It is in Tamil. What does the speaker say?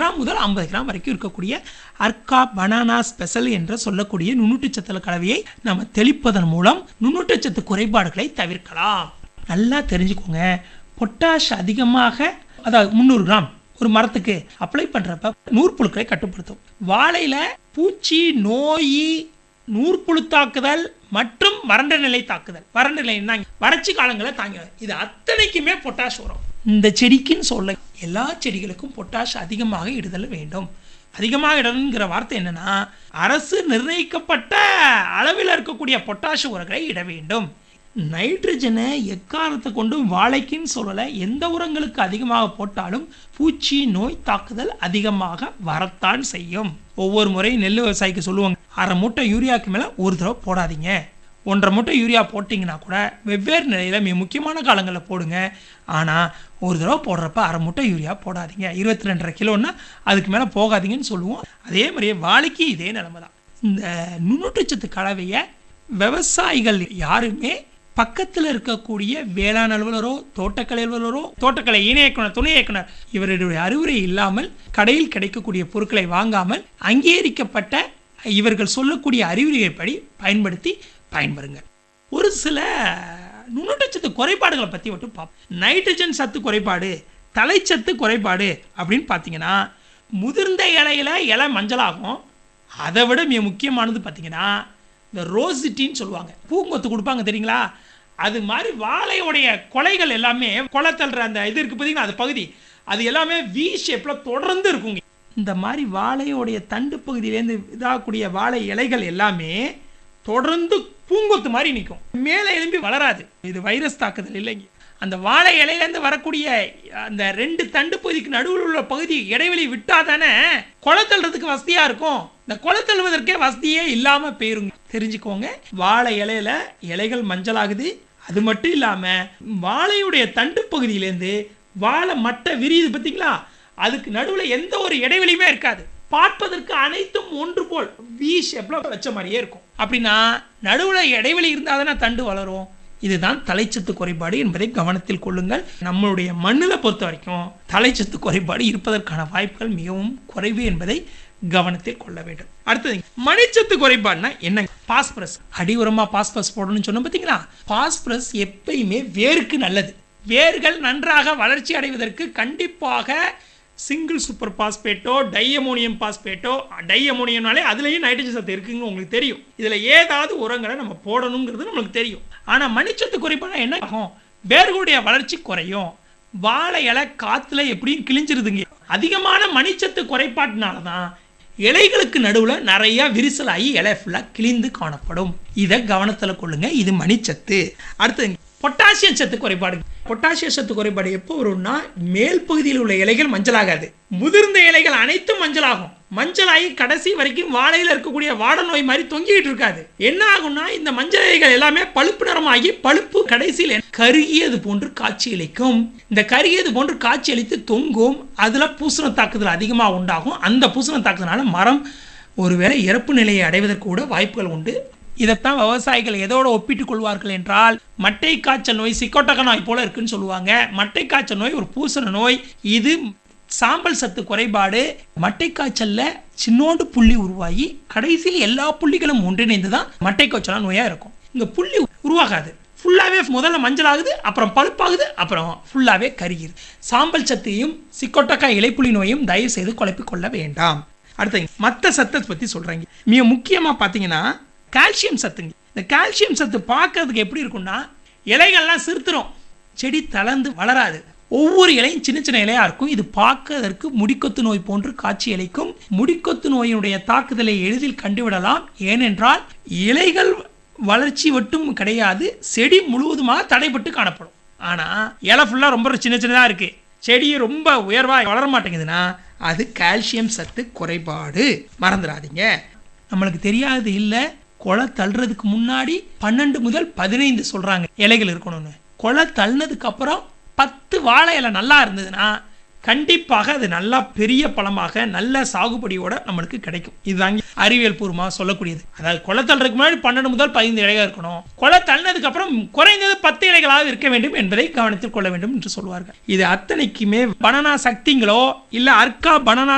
கிராம் முதல் ஐம்பது கிராம் வரைக்கும் இருக்கக்கூடிய அர்க்கா பனானா ஸ்பெஷல் என்ற சொல்லக்கூடிய நுண்ணூட்டச்சத்து கலவையை நம்ம தெளிப்பதன் மூலம் நுண்ணூட்டச்சத்து குறைபாடுகளை தவிர்க்கலாம் நல்லா தெரிஞ்சுக்கோங்க பொட்டாஷ் அதிகமாக அதாவது முந்நூறு கிராம் ஒரு மரத்துக்கு அப்ளை பண்றப்ப நூற்புழுக்களை கட்டுப்படுத்தும் வாழையில பூச்சி நோய் நூற்புழு தாக்குதல் மற்றும் வறண்ட நிலை தாக்குதல் வறண்ட நிலை என்ன வறட்சி காலங்களை தாங்க இது அத்தனைக்குமே பொட்டாஷ் வரும் இந்த செடிக்குன்னு சொல்ல எல்லா செடிகளுக்கும் பொட்டாஷ் அதிகமாக இடுதல் வேண்டும் அதிகமாக இடணுங்கிற வார்த்தை என்னன்னா அரசு நிர்ணயிக்கப்பட்ட அளவில் இருக்கக்கூடிய பொட்டாஷ் உரங்களை இட வேண்டும் நைட்ரஜனை எக்காரத்தை கொண்டும் வாழைக்குன்னு சொல்லலை எந்த உரங்களுக்கு அதிகமாக போட்டாலும் பூச்சி நோய் தாக்குதல் அதிகமாக வரத்தான் செய்யும் ஒவ்வொரு முறையும் நெல் விவசாயிக்கு சொல்லுவாங்க அரை மூட்டை யூரியாவுக்கு மேலே ஒரு தடவை போடாதீங்க ஒன்றரை மூட்டை யூரியா போட்டிங்கன்னா கூட வெவ்வேறு நிலையில் மிக முக்கியமான காலங்களில் போடுங்க ஆனால் ஒரு தடவை போடுறப்ப அரை மூட்டை யூரியா போடாதீங்க இருபத்தி ரெண்டரை கிலோன்னா அதுக்கு மேலே போகாதீங்கன்னு சொல்லுவோம் அதே மாதிரியே வாழைக்கு இதே நிலைமை தான் இந்த நுண்ணூட்டச்சத்து கலவையை விவசாயிகள் யாருமே பக்கத்தில் இருக்கக்கூடிய வேளாண் அலுவலரோ தோட்டக்கலை அலுவலரோ தோட்டக்கலை இணை இயக்குனர் துணை இயக்குனர் இவருடைய அறிவுரை இல்லாமல் கடையில் கிடைக்கக்கூடிய பொருட்களை வாங்காமல் அங்கீகரிக்கப்பட்ட இவர்கள் சொல்லக்கூடிய அறிவுரைப்படி பயன்படுத்தி பயன்பெறுங்க ஒரு சில நுண்ணூட்டச்சத்து குறைபாடுகளை பற்றி மட்டும் பார்ப்போம் நைட்ரஜன் சத்து குறைபாடு தலைச்சத்து குறைபாடு அப்படின்னு பார்த்தீங்கன்னா முதிர்ந்த இலையில இலை மஞ்சளாகும் அதை விட மிக முக்கியமானது பார்த்தீங்கன்னா இந்த ரோசிட்டின்னு சொல்லுவாங்க பூங்கொத்து கொடுப்பாங்க தெரியுங்களா அது மாதிரி வாழையோடைய கொலைகள் எல்லாமே கொலை தள்ளுற அந்த இது இருக்கு பார்த்தீங்கன்னா அது பகுதி அது எல்லாமே வி ஷேப்பில் தொடர்ந்து இருக்குங்க இந்த மாதிரி வாழையோடைய தண்டு பகுதியிலேருந்து இதாகக்கூடிய வாழை இலைகள் எல்லாமே தொடர்ந்து பூங்கொத்து மாதிரி நிற்கும் மேலே எழும்பி வளராது இது வைரஸ் தாக்குதல் இல்லைங்க அந்த வாழை இலையிலேருந்து வரக்கூடிய அந்த ரெண்டு தண்டு பகுதிக்கு நடுவில் உள்ள பகுதி இடைவெளி விட்டா தானே கொலை தள்ளுறதுக்கு வசதியாக இருக்கும் இந்த கொலை தள்ளுவதற்கே வசதியே இல்லாமல் போயிருங்க தெரிஞ்சுக்கோங்க வாழை இலையில இலைகள் மஞ்சளாகுது அது மட்டும் இல்லாமல் வாழையுடைய தண்டு பகுதியிலேருந்து வாழை மட்டை விரியுது பார்த்தீங்களா அதுக்கு நடுவில் எந்த ஒரு இடைவெளியுமே இருக்காது பார்ப்பதற்கு அனைத்தும் ஒன்று போல் வி ஷேப்ல வச்ச மாதிரியே இருக்கும் அப்படின்னா நடுவில் இடைவெளி இருந்தால் தானே தண்டு வளரும் இதுதான் தலைச்சத்து குறைபாடு என்பதை கவனத்தில் கொள்ளுங்கள் நம்மளுடைய மண்ணில் பொறுத்த வரைக்கும் தலைச்சத்து குறைபாடு இருப்பதற்கான வாய்ப்புகள் மிகவும் குறைவு என்பதை கவனத்தில் கொள்ள வேண்டும் அடுத்தது மணிச்சத்து குறைபாடுனா என்ன பாஸ்பரஸ் அடி உரமா பாஸ்பரஸ் போடணும்னு சொன்னோம் பார்த்தீங்களா பாஸ்பரஸ் எப்பயுமே வேருக்கு நல்லது வேர்கள் நன்றாக வளர்ச்சி அடைவதற்கு கண்டிப்பாக சிங்கிள் சூப்பர் பாஸ்பேட்டோ டையமோனியம் பாஸ்பேட்டோ டையமோனியம்னாலே அதுலேயும் நைட்ரஜன் சத்து இருக்குன்னு உங்களுக்கு தெரியும் இதில் ஏதாவது உரங்களை நம்ம போடணுங்கிறது நம்மளுக்கு தெரியும் ஆனால் மணிச்சத்து குறைபாடு என்ன ஆகும் வேர்களுடைய வளர்ச்சி குறையும் வாழை இலை காற்றுல எப்படியும் கிழிஞ்சிருதுங்க அதிகமான மணிச்சத்து குறைபாட்டினால தான் இலைகளுக்கு நடுவில் நிறைய விரிசல் ஆகி இலை ஃபுல்லாக கிழிந்து காணப்படும் இதை கவனத்தில் கொள்ளுங்க இது மணிச்சத்து அடுத்தது பொட்டாசியம் சத்து குறைபாடு பொட்டாசியம் சத்து குறைபாடு எப்போ வரும்னா மேல் பகுதியில் உள்ள இலைகள் மஞ்சளாகாது முதிர்ந்த இலைகள் அனைத்தும் மஞ்சளாகும் மஞ்சளாகி கடைசி வரைக்கும் வாழையில இருக்கக்கூடிய வாட நோய் மாதிரி தொங்கிட்டு இருக்காது என்ன ஆகும்னா இந்த மஞ்சள் இலைகள் எல்லாமே பழுப்பு நிறமாகி பழுப்பு கடைசியில் கருகியது போன்று காட்சி அளிக்கும் இந்த கருகியது போன்று காட்சி அளித்து தொங்கும் அதுல பூசண தாக்குதல் அதிகமாக உண்டாகும் அந்த பூசண தாக்குதலால மரம் ஒருவேளை இறப்பு நிலையை அடைவதற்கு கூட வாய்ப்புகள் உண்டு இதைத்தான் விவசாயிகள் எதோட ஒப்பிட்டுக் கொள்வார்கள் என்றால் மட்டை காய்ச்சல் நோய் சிக்கோட்டக நோய் போல இருக்குன்னு சொல்லுவாங்க மட்டை காய்ச்சல் நோய் ஒரு பூசண நோய் இது சாம்பல் சத்து குறைபாடு மட்டை காய்ச்சல்ல சின்னோண்டு புள்ளி உருவாகி கடைசியில் எல்லா புள்ளிகளும் ஒன்றிணைந்து தான் மட்டை காய்ச்சல் நோயா இருக்கும் இங்க புள்ளி உருவாகாது ஃபுல்லாகவே முதல்ல மஞ்சள் ஆகுது அப்புறம் பழுப்பாகுது அப்புறம் ஃபுல்லாகவே கருகிது சாம்பல் சத்தையும் சிக்கோட்டக்காய் இலைப்புலி நோயும் தயவு செய்து குழப்பிக் கொள்ள வேண்டாம் அடுத்து மற்ற சத்தை பற்றி சொல்கிறேங்க மிக முக்கியமாக பார்த்தீங்கன்னா கால்சியம் சத்துங்க இந்த கால்சியம் சத்து பார்க்கறதுக்கு எப்படி இருக்கும்னா இலைகள்லாம் சிறுத்துரும் செடி தளர்ந்து வளராது ஒவ்வொரு இலையும் சின்ன சின்ன இலையா இருக்கும் இது பார்க்கறதற்கு முடிக்கொத்து நோய் போன்று காட்சி அளிக்கும் முடிக்கொத்து நோயினுடைய தாக்குதலை எளிதில் கண்டுவிடலாம் ஏனென்றால் இலைகள் வளர்ச்சி மட்டும் கிடையாது செடி முழுவதுமாக தடைபட்டு காணப்படும் ஆனா இலை ஃபுல்லா ரொம்ப சின்ன சின்னதா இருக்கு செடி ரொம்ப உயர்வா வளர மாட்டேங்குதுன்னா அது கால்சியம் சத்து குறைபாடு மறந்துடாதீங்க நம்மளுக்கு தெரியாது இல்லை கொலை தள்ளுறதுக்கு முன்னாடி பன்னெண்டு முதல் பதினைந்து சொல்றாங்க இலைகள் இருக்கணும்னு கொலை தள்ளினதுக்கு அப்புறம் பத்து வாழை இலை நல்லா இருந்ததுன்னா கண்டிப்பாக அது நல்லா பெரிய பழமாக நல்ல சாகுபடியோட நம்மளுக்கு கிடைக்கும் இதுதாங்க அறிவியல் பூர்வமாக சொல்லக்கூடியது அதாவது கொலை தள்ளுறதுக்கு முன்னாடி பன்னெண்டு முதல் பதினைந்து இலைகள் இருக்கணும் கொலை தள்ளினதுக்கு அப்புறம் குறைந்தது பத்து இலைகளாக இருக்க வேண்டும் என்பதை கவனத்தில் கொள்ள வேண்டும் என்று சொல்வார்கள் இது அத்தனைக்குமே பனானா சக்திங்களோ இல்ல அர்க்கா பனானா